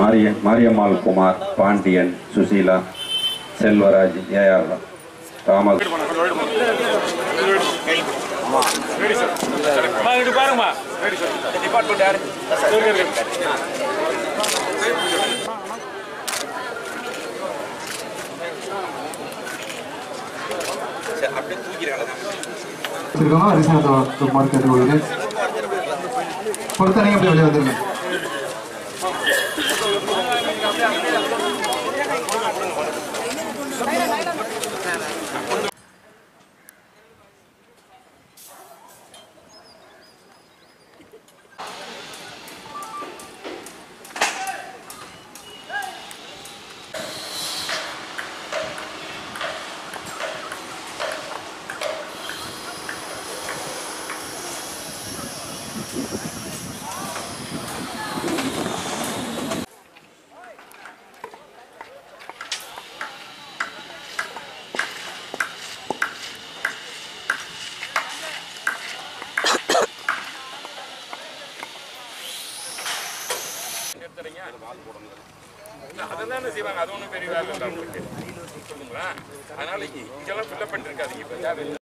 Maryan Mariammal Kumar Pandian Susheela Selvaraj A R Rama பாருங்கம்மா department யாரு வச்சிருக்கோம் அரிசனத்தை மாடு கேட்டுக்கொள்கிறேன் பொறுத்தனையும் அப்படியே வெளியே வந்துருங்க அதெல்லாம் செய்வாங்க அது ஒன்றும் பெரிய வேலை இல்லை அவங்களுக்கு சொல்லுங்களா அதனால இங்கெல்லாம் ஃபில்லப் பண்ணிருக்காதீங்க இப்போ தேவையில்லை